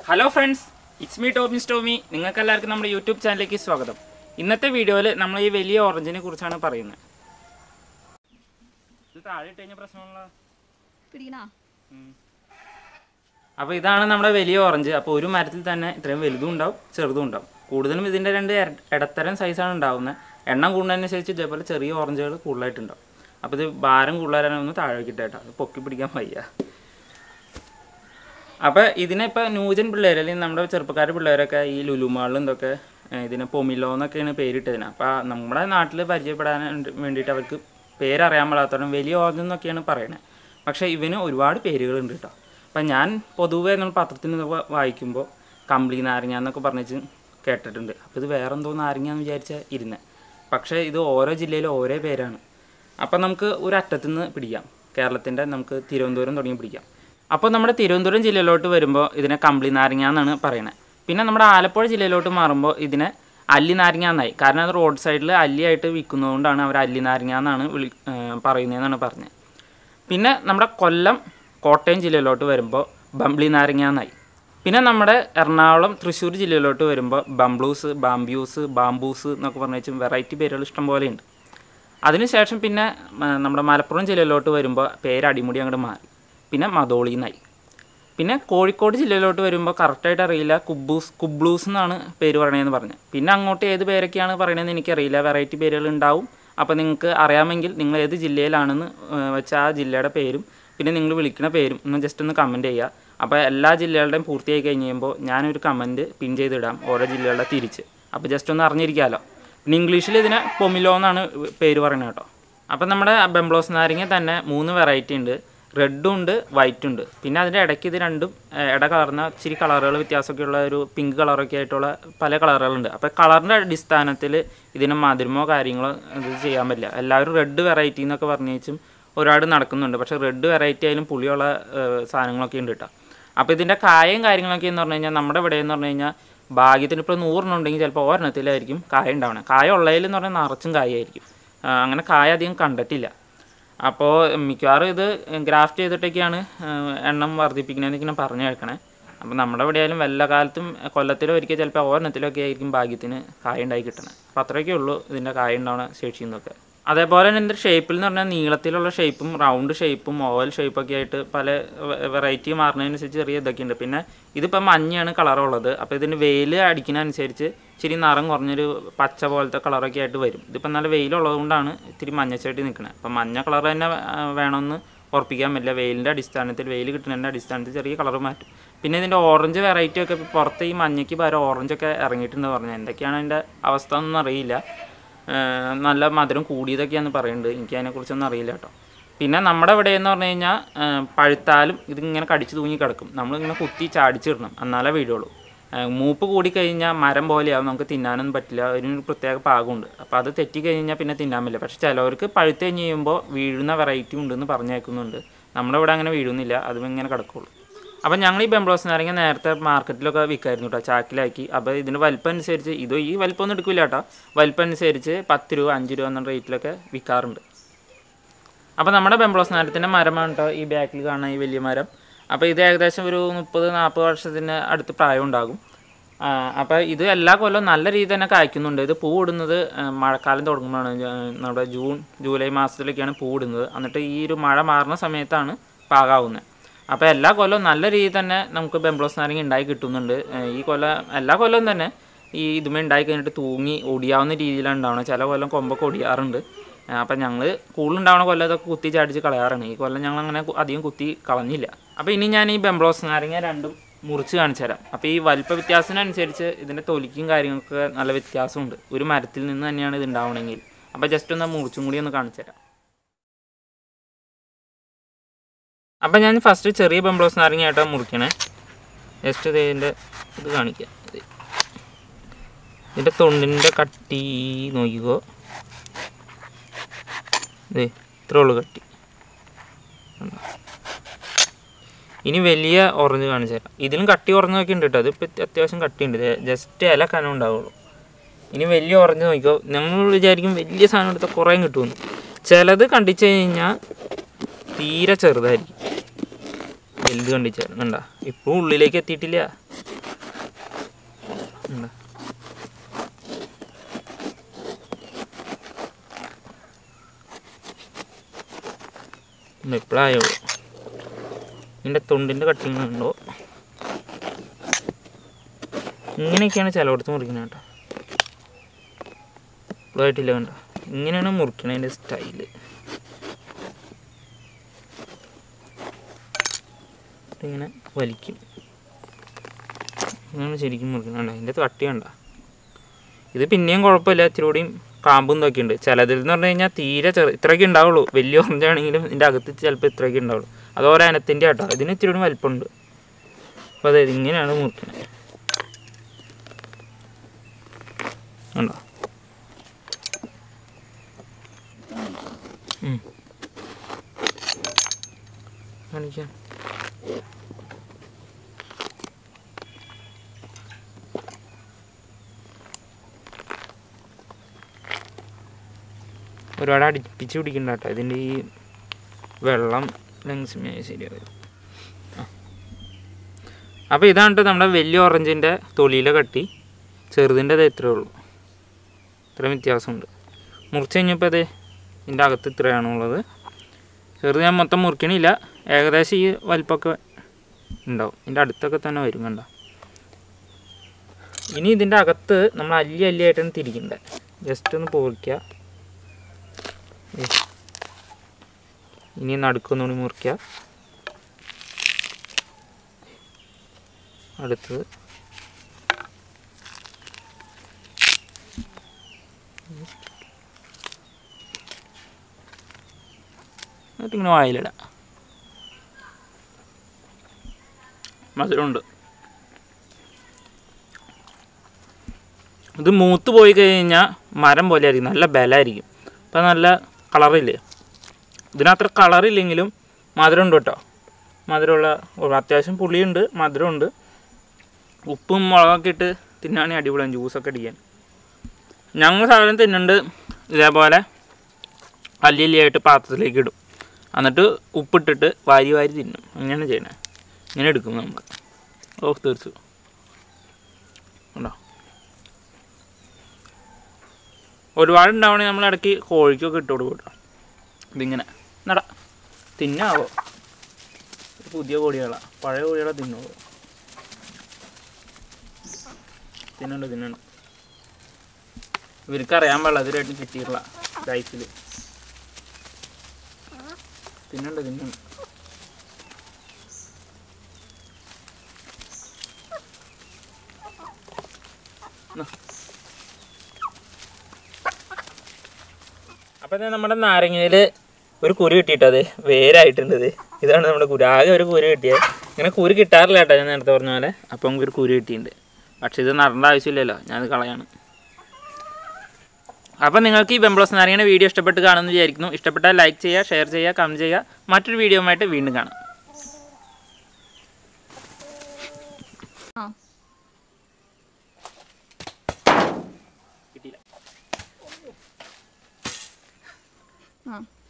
Hello friends it's me Tommy Stormy നിങ്ങൾക്ക് എല്ലാവർക്കും നമ്മുടെ യൂട്യൂബ് ചാനലിലേക്ക് സ്വാഗതം ഇന്നത്തെ വീഡിയോയിൽ നമ്മൾ ഈ വലിയ ഓറഞ്ചിനെ കുറിച്ചാണ് പറയുന്നത് ഇത് താഴെ ഇട്ട് കഴിഞ്ഞ പ്രശ്നമുള്ള പിടിക്കണോ അപ്പോൾ ഇതാണ് നമ്മുടെ വലിയ ഓറഞ്ച് അപ്പോൾ ഒരു മരത്തിൽ തന്നെ ഇത്രയും വലുതും ഉണ്ടാവും ചെറുതും ഉണ്ടാവും കൂടുതലും ഇതിൻ്റെ രണ്ട് ഇര- ഇടത്തരം സൈസാണ് ഉണ്ടാവുന്നത് എണ്ണം കൂടുന്നതിനനുസരിച്ച് ഇതേപോലെ ചെറിയ ഓറഞ്ചുകൾ കൂടുതലായിട്ടുണ്ടാവും അപ്പോൾ ഇത് ഭാരം കൂടുതലാരൊന്ന് താഴേക്ക് ഇട്ടേട്ടോ അത് പൊക്കി പിടിക്കാൻ വയ്യ അപ്പോൾ ഇതിനെ ഇപ്പോൾ ന്യൂജൻ പിള്ളേർ അല്ലെങ്കിൽ നമ്മുടെ ചെറുപ്പക്കാർ പിള്ളേരൊക്കെ ഈ ലുലുമാളിലും ഇതൊക്കെ ഏഹ്, ഇതിനെ പൊമിലോ എന്നൊക്കെയാണ് പേരിട്ടതിന് അപ്പോൾ നമ്മുടെ നാട്ടിൽ പരിചയപ്പെടാൻ വേണ്ടിയിട്ട് അവർക്ക് പേരറിയാൻ പാടാത്തവരും വലിയ ഓറഞ്ച് എന്നൊക്കെയാണ് പറയണത് പക്ഷേ ഇവന് ഒരുപാട് പേരുകളുണ്ട് കേട്ടോ അപ്പം ഞാൻ പൊതുവേ നമ്മൾ പത്രത്തിൽ നിന്ന് വാ- വായിക്കുമ്പോൾ കമ്പിളി നാരങ്ങ എന്നൊക്കെ പറഞ്ഞിട്ട് കേട്ടിട്ടുണ്ട് അപ്പോൾ ഇത് വേറെ എന്തോ നാരങ്ങ എന്ന് വിചാരിച്ച ഇരുന്നത് പക്ഷേ ഇത് ഓരോ ജില്ലയിലും ഓരോ പേരാണ് അപ്പം നമുക്ക് ഒരു അറ്റത്തു നിന്ന് പിടിക്കാം കേരളത്തിൻ്റെ നമുക്ക് തിരുവനന്തപുരം തുടങ്ങി പിടിക്കാം അപ്പോൾ നമ്മുടെ തിരുവനന്തപുരം ജില്ലയിലോട്ട് വരുമ്പോൾ ഇതിനെ കമ്പിളി നാരങ്ങ എന്നാണ് പറയുന്നത് പിന്നെ നമ്മുടെ ആലപ്പുഴ ജില്ലയിലോട്ട് മാറുമ്പോൾ ഇതിനെ അല്ലി നാരങ്ങ എന്നായി കാരണം അത് റോഡ് സൈഡിൽ അല്ലിയായിട്ട് വിൽക്കുന്നതുകൊണ്ടാണ് അവർ അല്ലി നാരങ്ങ എന്നാണ് വിളി ഏഹ് പറയുന്നതെന്നാണ് പറഞ്ഞത് പിന്നെ നമ്മുടെ കൊല്ലം കോട്ടയം ജില്ലയിലോട്ട് വരുമ്പോൾ ബംബ്ലി നാരങ്ങ എന്നായി പിന്നെ നമ്മുടെ എറണാകുളം തൃശ്ശൂർ ജില്ലയിലോട്ട് വരുമ്പോൾ ബംബ്ലൂസ് ബാംബ്യൂസ് ബാംബൂസ് എന്നൊക്കെ പറഞ്ഞ വെറൈറ്റി പേരുകൾ ഇഷ്ടം പോലെയുണ്ട് അതിനുശേഷം പിന്നെ ആ, നമ്മുടെ മലപ്പുറം ജില്ലയിലോട്ട് വരുമ്പോൾ പേര് അടിമുടി അങ്ങോട്ട് മാറി പിന്നെ മതോളി എന്നായി പിന്നെ കോഴിക്കോട് ജില്ലയിലോട്ട് വരുമ്പോൾ കറക്റ്റായിട്ട് അറിയില്ല കുബ്ബൂസ് കുബ്ലൂസ് എന്നാണ് പേര് പറയണതെന്ന് പറഞ്ഞു പിന്നെ അങ്ങോട്ട് ഏത് പേരൊക്കെയാണ് പറയണതെന്ന് എനിക്കറിയില്ല വെറൈറ്റി പേരുകൾ ഉണ്ടാവും അപ്പോൾ നിങ്ങൾക്ക് അറിയാമെങ്കിൽ നിങ്ങൾ ഏത് ജില്ലയിലാണെന്ന് വെച്ചാൽ ആ ജില്ലയുടെ പേരും പിന്നെ നിങ്ങൾ വിളിക്കുന്ന പേരും ഒന്ന് ജസ്റ്റ് ഒന്ന് കമൻറ്റ് ചെയ്യുക അപ്പോൾ എല്ലാ ജില്ലകളുടെയും പൂർത്തിയായി കഴിഞ്ഞ് കഴിയുമ്പോൾ ഞാനൊരു കമൻറ്റ് പിൻ ചെയ്തിടാം ഓരോ ജില്ലകളുടെ തിരിച്ച് അപ്പോൾ ജസ്റ്റ് ഒന്ന് അറിഞ്ഞിരിക്കാമല്ലോ പിന്നെ ഇംഗ്ലീഷിൽ ഇതിനെ പൊമിലോ എന്നാണ് പേര് പറയുന്നത് കേട്ടോ അപ്പം നമ്മുടെ ബെംബ്ലോസ് നാരങ്ങ തന്നെ മൂന്ന് വെറൈറ്റി ഉണ്ട് റെഡും ഉണ്ട് വൈറ്റും ഉണ്ട് പിന്നെ അതിൻ്റെ ഇടയ്ക്ക് ഇത് രണ്ടും ഏഹ്, ഇട കലർന്ന ഇച്ചിരി കളറുകൾ വ്യത്യാസമൊക്കെ ഉള്ള ഒരു പിങ്ക് കളറൊക്കെ ആയിട്ടുള്ള പല കളറുകളുണ്ട് അപ്പോൾ കളറിൻ്റെ അടിസ്ഥാനത്തിൽ ഇതിന് മധുരമോ കാര്യങ്ങളോ ഇത് ചെയ്യാൻ പറ്റില്ല എല്ലാവരും റെഡ് വെറൈറ്റി എന്നൊക്കെ പറഞ്ഞു വെച്ചും ഒരുപാട് നടക്കുന്നുണ്ട് പക്ഷേ റെഡ് വെറൈറ്റി ആയാലും പുളിയുള്ള ഏഹ്, സാധനങ്ങളൊക്കെ ഉണ്ട് കേട്ടോ അപ്പോൾ ഇതിൻ്റെ കായയും കാര്യങ്ങളൊക്കെ എന്ന് പറഞ്ഞു കഴിഞ്ഞാൽ നമ്മുടെ ഇവിടെ എന്ന് പറഞ്ഞു കഴിഞ്ഞാൽ ഭാഗ്യത്തിന് ഇപ്പോൾ നൂറെണ്ണം ഉണ്ടെങ്കിൽ ചിലപ്പോൾ ഒരെണ്ണത്തിലായിരിക്കും കായ ഉണ്ടാവണേ കായ ഉള്ളതിൽ എന്ന് പറഞ്ഞാൽ നിറച്ചും കായായിരിക്കും ആ, അങ്ങനെ കായ അധികം കണ്ടിട്ടില്ല അപ്പോൾ മിക്കവാറും ഇത് ഗ്രാഫ്റ്റ് ചെയ്തിട്ടൊക്കെയാണ് ആ, എണ്ണം വർദ്ധിപ്പിക്കണമെന്ന് ഇങ്ങനെ പറഞ്ഞു കേൾക്കണേ അപ്പോൾ നമ്മുടെ ഇവിടെ ആയാലും വല്ല കാലത്തും കൊല്ലത്തിലോ ഒരിക്കൽ ചിലപ്പോൾ ഒരെണ്ണത്തിലൊക്കെ ആയിരിക്കും ഭാഗ്യത്തിന് കായ ഉണ്ടായി കിട്ടണേ അപ്പോൾ അത്രയൊക്കെ ഉള്ളൂ ഇതിൻ്റെ കായ ഉണ്ടാവണ ശേഷി എന്നൊക്കെ അതേപോലെ തന്നെ ഇതിൻ്റെ ഷേപ്പിൽ എന്ന് പറഞ്ഞാൽ നീളത്തിലുള്ള ഷേപ്പും റൗണ്ട് ഷേപ്പും ഓവൽ ഷേപ്പൊക്കെ ആയിട്ട് പല വെറൈറ്റി മാറുന്നതിനനുസരിച്ച് ചെറിയ ഇതൊക്കെ ഉണ്ട് പിന്നെ ഇതിപ്പോൾ മഞ്ഞയാണ് കളറുള്ളത് അപ്പോൾ ഇതിന് വെയിൽ അടിക്കുന്നതനുസരിച്ച് ഇച്ചിരി നിറം കുറഞ്ഞൊരു പച്ച പോലത്തെ കളറൊക്കെ ആയിട്ട് വരും ഇതിപ്പോൾ നല്ല വെയിലുള്ളത് കൊണ്ടാണ് ഇത്തിരി മഞ്ഞച്ചേട്ടി നിൽക്കുന്നത് അപ്പോൾ മഞ്ഞ കളർ തന്നെ ആ, വേണമെന്ന് ഉറപ്പിക്കാൻ പറ്റില്ല വെയിലിൻ്റെ അടിസ്ഥാനത്തിൽ വെയിൽ കിട്ടുന്നതിൻ്റെ അടിസ്ഥാനത്തിൽ ചെറിയ കളർ മാറ്റും പിന്നെ ഇതിൻ്റെ ഓറഞ്ച് വെറൈറ്റി ഒക്കെ ഇപ്പോൾ പുറത്ത് ഈ മഞ്ഞയ്ക്ക് പകരം ഓറഞ്ചൊക്കെ ഇറങ്ങിയിട്ടുണ്ട് പറഞ്ഞത് എന്തൊക്കെയാണ് അതിൻ്റെ അവസ്ഥ എന്നൊന്നും അറിയില്ല ഏഹ് നല്ല മധുരം കൂടിയതൊക്കെയാന്ന് പറയുന്നുണ്ട് എനിക്ക് അതിനെക്കുറിച്ചൊന്നും അറിയില്ല കേട്ടോ പിന്നെ നമ്മുടെ ഇവിടെ എന്ന് പറഞ്ഞു കഴിഞ്ഞാൽ ഏഹ് പഴുത്താലും ഇതിങ്ങനെ കടിച്ച് തൂങ്ങി കിടക്കും നമ്മളിങ്ങനെ കുത്തി ചാടിച്ചിടണം എന്നാലേ വീഴുള്ളൂ ഏഹ് മൂപ്പ് കൂടിക്കഴിഞ്ഞാൽ മരം പോലെയാവും നമുക്ക് തിന്നാനൊന്നും പറ്റില്ല അതിനൊരു പ്രത്യേക പാകമുണ്ട് അപ്പോൾ അത് തെറ്റിക്കഴിഞ്ഞാൽ പിന്നെ തിന്നാൻ പറ്റില്ല പക്ഷേ ചിലവർക്ക് പഴുത്ത് കഴിഞ്ഞ് കഴിയുമ്പോൾ വീഴുന്ന വെറൈറ്റി ഉണ്ടെന്ന് പറഞ്ഞേക്കുന്നുണ്ട് നമ്മുടെ ഇവിടെ അങ്ങനെ വീഴുന്നില്ല അതും ഇങ്ങനെ കിടക്കുള്ളൂ അപ്പം ഞങ്ങൾ ഈ ബെംബ്ലോസ് നാരങ്ങ നേരത്തെ മാർക്കറ്റിലൊക്കെ വിൽക്കായിരുന്നു കേട്ടോ ചാക്കിലാക്കി അപ്പോൾ ഇതിൻ്റെ വലിപ്പം അനുസരിച്ച് ഇത് ഈ വലിപ്പമൊന്നും എടുക്കില്ല കേട്ടോ വലിപ്പം അനുസരിച്ച് പത്ത് രൂപ അഞ്ച് രൂപ എന്ന റേറ്റിലൊക്കെ വിൽക്കാറുണ്ട് അപ്പോൾ നമ്മുടെ ബെംബ്ലോസ് നാരത്തിൻ്റെ മരമാണ് കേട്ടോ ഈ ബാക്കിൽ കാണുന്ന ഈ വലിയ മരം അപ്പോൾ ഇത് ഏകദേശം ഒരു മുപ്പത് നാൽപ്പത് വർഷത്തിന് അടുത്ത് പ്രായം ഉണ്ടാകും ആ, അപ്പോൾ ഇത് എല്ലാ കൊല്ലവും നല്ല രീതിയിൽ തന്നെ കായ്ക്കുന്നുണ്ട് ഇത് പൂവിടുന്നത് ആ, മഴക്കാലം തുടങ്ങുമ്പോഴാണ് ജ- നമ്മുടെ ജൂൺ ജൂലൈ മാസത്തിലൊക്കെയാണ് പൂവിടുന്നത് എന്നിട്ട് ഈ ഒരു മഴ മാറുന്ന സമയത്താണ് പാകാവുന്നത് അപ്പോൾ എല്ലാ കൊല്ലവും നല്ല രീതിയിൽ തന്നെ നമുക്ക് ബെംബ്ലോസ് നാരങ്ങ ഉണ്ടായി കിട്ടുന്നുണ്ട് ആ, ഈ കൊല്ലം എല്ലാ കൊല്ലവും തന്നെ ഈ ഇതുമേ ഉണ്ടായി കഴിഞ്ഞിട്ട് തൂങ്ങി ഒടിയാവുന്ന രീതിയിലാണ് ഉണ്ടാവുന്നത് ചില കൊല്ലം കൊമ്പൊക്കെ ഒടിയാറുണ്ട് ആ, അപ്പം ഞങ്ങൾ കൂടുതലുണ്ടാവുന്ന കൊല്ലം ഇതൊക്കെ കുത്തി ചാടിച്ച് കളയാറാണ് ഈ കൊല്ലം ഞങ്ങൾ അങ്ങനെ കു- അധികം കുത്തി കളഞ്ഞില്ല അപ്പോൾ ഇനി ഞാൻ ഈ ബെംബ്ലോസ് നാരങ്ങ രണ്ടും മുറിച്ച് കാണിച്ചു തരാം അപ്പോൾ ഈ വലിപ്പ വ്യത്യാസത്തിനനുസരിച്ച് ഇതിൻ്റെ തൊലിക്കും കാര്യങ്ങളൊക്കെ നല്ല വ്യത്യാസമുണ്ട് ഒരു മരത്തിൽ നിന്ന് തന്നെയാണ് ഇത് ഉണ്ടാവണമെങ്കിൽ അപ്പോൾ ജസ്റ്റ് ഒന്ന് മുറിച്ചും കൂടി ഒന്ന് കാണിച്ചു തരാം അപ്പം ഞാൻ ഫസ്റ്റ് ചെറിയ ബെംബ്ലോസ് നാരങ്ങയായിട്ടാണ് മുറിക്കണേ ജസ്റ്റ് ഇത് ഇതിൻ്റെ ഇത് കാണിക്കാം ഇത്. ഇതിൻ്റെ തൊണ്ടിൻ്റെ കട്ടി നോക്കിക്കോ ഇതേ ഇത്രേ ഉള്ളൂ കട്ടി കണ്ടോ? ഇനി വലിയ ഓറഞ്ച് കാണിച്ചു തരാം ഇതിലും കട്ടി ഓറഞ്ചൊക്കെ ഉണ്ട് കേട്ടോ അതിപ്പോൾ അത്യാവശ്യം കട്ടിയുണ്ട് ജസ്റ്റ് ഇല കനം ഉണ്ടാവുള്ളൂ ഇനി വലിയ ഓറഞ്ച് നോക്കിക്കോ നമ്മൾ വിചാരിക്കും വലിയ സാധനം എടുത്താൽ കുറേ കിട്ടുമെന്ന് ചിലത് കണ്ടിച്ചു കഴിഞ്ഞാൽ തീരെ ചെറുതായിരിക്കും വലുത് കണ്ടിച്ചാൽ കണ്ട ഇപ്പോൾ ഉള്ളിലേക്ക് എത്തിയിട്ടില്ല ഉണ്ടോ? ഇന്ന് ഇപ്പോഴായോ ഇതിൻ്റെ തൊണ്ടിൻ്റെ കട്ടിങ് ഉണ്ടോ ഇങ്ങനെയൊക്കെയാണ് ചിലയിടത്ത് മുറിക്കുന്നത് കേട്ടോ ഇപ്പോഴായിട്ടില്ല കണ്ടോ ഇങ്ങനെയാണ് മുറിക്കണതിൻ്റെ സ്റ്റൈല് ഇങ്ങനെ വലിക്കും ഇങ്ങനെ ശരിക്കും മുറിക്കുന്നുണ്ട് അതിൻ്റെ കട്ടി കണ്ട ഇത് പിന്നെയും കുഴപ്പമില്ല ഇച്ചിരി കൂടിയും കാമ്പും ഇതൊക്കെ ഉണ്ട് ചിലതിൽ എന്ന് പറഞ്ഞു കഴിഞ്ഞാൽ തീരെ ചെറു ഇത്രയൊക്കെ ഉണ്ടാവുള്ളൂ വലിയ ഓറഞ്ച് ആണെങ്കിലും ഇതിൻ്റെ അകത്ത് ചിലപ്പോൾ ഇത്രയൊക്കെ ഉണ്ടാവുള്ളൂ അത് ഓരോ അനത്തിൻ്റെ ആട്ടോ ഇതിന് ഇച്ചിരി കൂടി വലിപ്പമുണ്ട് അപ്പോൾ അതെ ഇങ്ങനെയാണ് മുറിക്കുന്നത് ഉണ്ടോ ഉം. കാണിക്കാം ഒരുപാട് അടുപ്പിച്ച് പിടിക്കണ്ട കേട്ടോ ഇതിൻ്റെ ഈ വെള്ളം ലങ്സ് ശരിയാവും അപ്പോൾ ഇതാണ് ട്ടോ നമ്മുടെ വലിയ ഓറഞ്ചിൻ്റെ തൊലിയിലെ കട്ടി ചെറുതിൻ്റെ അത് ഇത്രയേ ഉള്ളൂ ഇത്രയും വ്യത്യാസമുണ്ട് മുറിച്ച് കഴിഞ്ഞപ്പോൾ അത് ഇതിൻ്റെ അകത്ത് ഇത്രയാണുള്ളത് ചെറുത് ഞാൻ മൊത്തം മുറിക്കണില്ല ഏകദേശം ഈ വലിപ്പമൊക്കെ ഉണ്ടാവും ഇതിൻ്റെ അടുത്തൊക്കെ തന്നെ വരും കണ്ട ഇനി ഇതിൻ്റെ അകത്ത് നമ്മൾ അല്ലി അല്ലിയായിട്ടാണ് തിരിക്കണ്ടേ ജസ്റ്റ് ഒന്ന് പൊറിക്കുക ഏ. ഇനി നടുക്കൊന്നുകൂടി മുറിക്കുക അടുത്തത് എന്നിട്ടിങ്ങനെ വായിലിടാം മധുരമുണ്ട് ഇത് മൂത്ത് പോയി കഴിഞ്ഞാൽ മരം പോലെ ആയിരിക്കും നല്ല ബലമായിരിക്കും അപ്പം നല്ല കളറില്ലേ ഇതിനത്ര കളറില്ലെങ്കിലും മധുരമുണ്ട് കേട്ടോ മധുരമുള്ള ഒരു അത്യാവശ്യം പുളിയുണ്ട് മധുരമുണ്ട് ഉപ്പും മുളകൊക്കെ ഇട്ട് തിന്നാണെങ്കിൽ അടിപൊളിയാണ് ജ്യൂസൊക്കെ അടിക്കാൻ ഞങ്ങൾ സാധനം തിന്നുന്നുണ്ട് ഇതേപോലെ അല്ലി അല്ലിയായിട്ട് പാത്രത്തിലേക്ക് ഇടും എന്നിട്ട് ഉപ്പിട്ടിട്ട് വാരി വാരി തിന്നും അങ്ങനെയാണ് ചെയ്യണേ ഇങ്ങനെ എടുക്കും നമുക്ക് ഓ തീർച്ചു ഉണ്ടോ ഒരുപാട് ഉണ്ടാവണേ നമ്മൾ ഇടയ്ക്ക് കോഴിക്കൊക്കെ ഇട്ട് കൊടുക്കും കേട്ടോ ഇതിങ്ങനെ നട തിന്നാവോ ഇത് പുതിയ കോഴികളാണ് പഴയ കോഴികളെ തിന്നുവോ തിന്നുണ്ട് തിന്നുണ്ട് ഇവർക്ക് അറിയാൻ പാടില്ല അതിലായിട്ട് കിട്ടിയിട്ടില്ല ലൈഫിൽ തിന്നുണ്ട് തിന്നുണ്ട് അപ്പം ഞാൻ നമ്മുടെ നാരങ്ങയിൽ ഒരു കുരു കിട്ടിയിട്ടത് വേരായിട്ടുണ്ട് ഇത് ഇതാണ് നമ്മുടെ കുരു ആകെ ഒരു കുരു കിട്ടിയത് ഇങ്ങനെ കുരു കിട്ടാറില്ല കേട്ടോ ഞാൻ നേരത്തെ പറഞ്ഞ പോലെ അപ്പം നമുക്ക് ഒരു കുരു കിട്ടിയിട്ടുണ്ട് പക്ഷേ ഇത് നടേണ്ട ആവശ്യമില്ലല്ലോ ഞാനത് കളയാണ് അപ്പം നിങ്ങൾക്ക് ഈ വെംബ്ലോസ് നാരങ്ങയുടെ വീഡിയോ ഇഷ്ടപ്പെട്ട് കാണുമെന്ന് വിചാരിക്കുന്നു ഇഷ്ടപ്പെട്ടാൽ ലൈക്ക് ചെയ്യുക ഷെയർ ചെയ്യുക കമൻറ്റ് ചെയ്യുക മറ്റൊരു വീഡിയോയുമായിട്ട് വീണ്ടും കാണാം ആ കിട്ടിയില്ല ആ